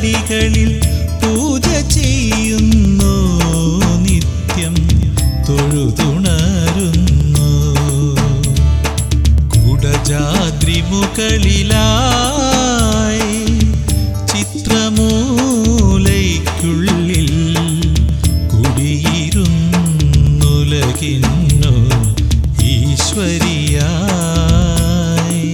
പദമലരടികളിൽ പൂജ ചെയ്യുന്നു നിത്യം തൊഴുതുണരുന്നു കുടജാദ്രി മുകളിലായി ചിത്രമൂലയ്ക്കുള്ളിൽ കുടിയിരുന്നുലകിന്നു ഈശ്വരിയായി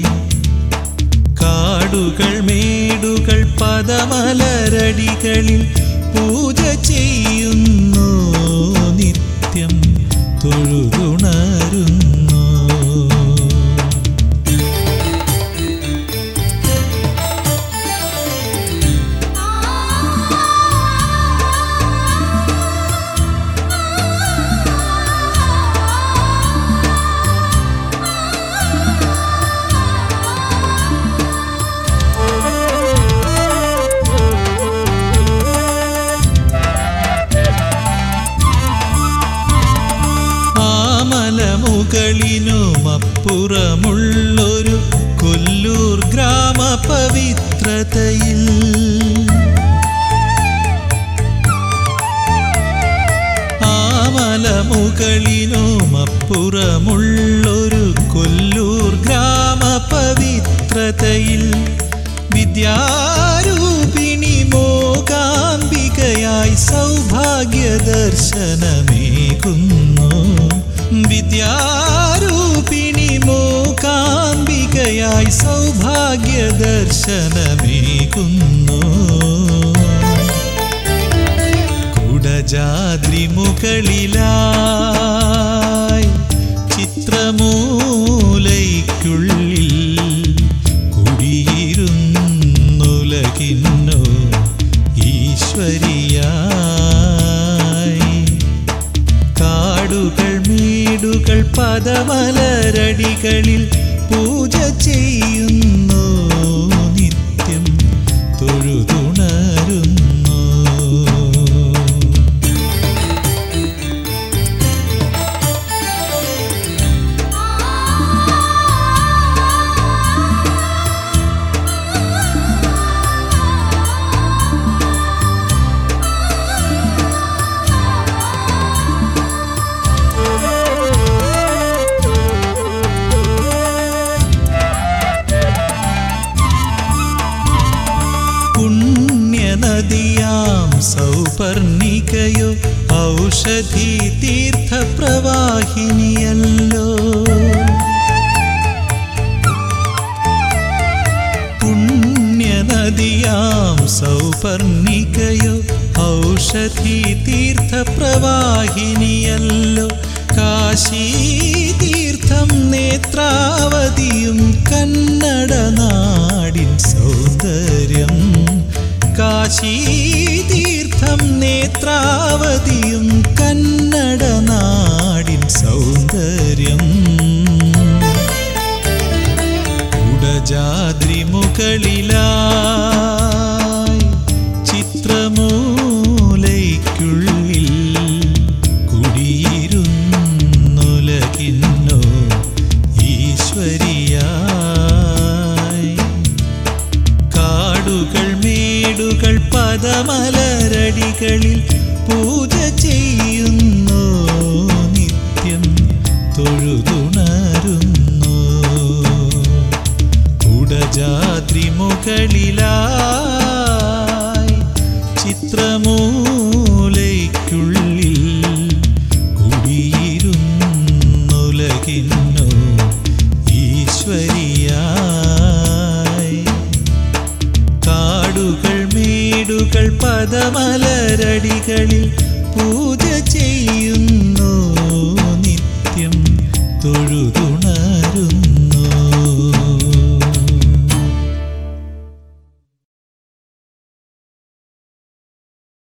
കാടുകൾ മേടുകൾ പദമലരടികളിൽ പൂജ ചെയ്യുന്നു നിത്യം തൊഴുതുണരുന്നു ആമലമുകളിനുമപ്പുറമുള്ളൊരു കൊല്ലൂർ ഗ്രാമ പവിത്രതയിൽ ആമലമുകളിനുമപ്പുറമുള്ളൊരു കൊല്ലൂർ ഗ്രാമ പവിത്രതയിൽ വിദ്യാരൂപിണി മോകാംബികയായി സൗഭാഗ്യ ദർശനമേകുന്നു വിദ്യാരൂപിണി മോകാംബികയായി സൗഭാഗ്യ ദർശനമേകുന്നു കുടജാദ്രി മുകളിലായി ചിത്രമൂലയ്ക്കുള്ളിൽ കുടിയിരുന്നുലകിന്നു ഈശ്വരിയായി കാടുകൾ മേടുകൾ പദമലരടികളിൽ പൂജ ചെയ്യുന്നു നിത്യം തൊഴുതുണരുന്നു പുണ്യനദിയാം സൗപർണികയോ ഔഷധി തീർത്ഥപ്രവാഹിനിയല്ലോ പുണ്യനദിയാം സൗപർണികയോ ഔഷധി തീർത്ഥപ്രവാഹിനിയല്ലോ കാശീ തീർത്ഥം നേത്രാവതിയും കന്നഡ നാടിൻ സൗന്ദര്യം കാശീ തീർത്ഥം നേത്രാവതിയും കന്നഡ നാടിൻ സൗന്ദര്യം കുടജാദ്രി മുകളിലായി ചിത്രമൂലയ്ക്കുള്ളിൽ കുടിയിരുന്നുലകിന്നു ഈശ്വരിയായി കാടുകൾ മേടുകൾ പദമലരടികളിൽ പൂജ ചെയ്യുന്നു നിത്യം തൊഴുതുണരുന്നു കുടജാദ്രി മുകളിലായി ചിത്രമൂലയ്ക്കുള്ളിൽ കുടിയിരുന്നുലകിന്നു ഈശ്വരിയായി കാടുകൾ മേടുകൾ പദമലരടികളിൽ പൂജ ചെയ്യുന്നു നിത്യം തൊഴുതു